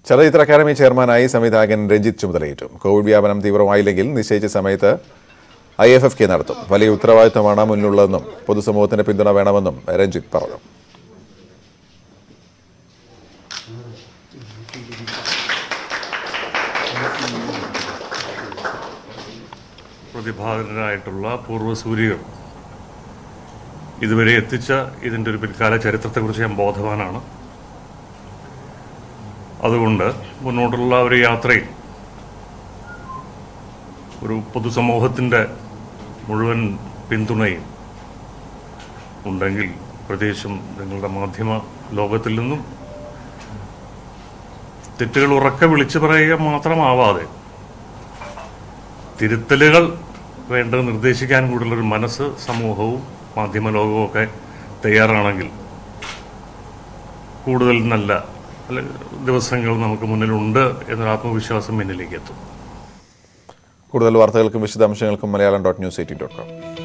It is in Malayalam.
ചലച്ചിത്ര അക്കാദമി ചെയർമാനായി സംവിധായകൻ രഞ്ജിത്ത് ചുമതലയേറ്റു കോവിഡ് വ്യാപനം തീവ്രമായില്ലെങ്കിൽ നിശ്ചയിച്ച സമയത്ത് ഐ എഫ് എഫ് കെ നടത്തും വലിയ ഉത്തരവാദിത്തമാണ് മുന്നിലുള്ളതെന്നും പൊതുസമൂഹത്തിന്റെ പിന്തുണ വേണമെന്നും രഞ്ജിത്ത് പറഞ്ഞു പ്രതിഭാതരായിട്ടുള്ള പൂർവ്വസൂരികൾ ഇതുവരെ എത്തിച്ച ഇതിൻ്റെ ഒരു പിൽക്കാല ചരിത്രത്തെക്കുറിച്ച് ഞാൻ ബോധവാനാണ് അതുകൊണ്ട് മുന്നോട്ടുള്ള ഒരു യാത്രയിൽ ഒരു പൊതുസമൂഹത്തിൻ്റെ മുഴുവൻ പിന്തുണയും ഉണ്ടെങ്കിൽ പ്രത്യേകിച്ചും നിങ്ങളുടെ മാധ്യമ ലോകത്തിൽ നിന്നും തെറ്റുകൾ ഉറക്കെ വിളിച്ചു പറയുക മാത്രമാവാതെ തിരുത്തലുകൾ വേണ്ടത് നിർദ്ദേശിക്കാൻ കൂടുതലൊരു മനസ്സ് സമൂഹവും മാധ്യമ ലോകവും ഒക്കെ തയ്യാറാണെങ്കിൽ കൂടുതൽ നല്ല അല്ല ദിവസങ്ങൾ നമുക്ക് മുന്നിലുണ്ട് എന്നൊരു ആത്മവിശ്വാസം എന്നിലേക്ക് എത്തും കൂടുതൽ വാർത്തകൾക്കും വിശദാംശങ്ങൾക്കും Malayalam dot news eighteen dot com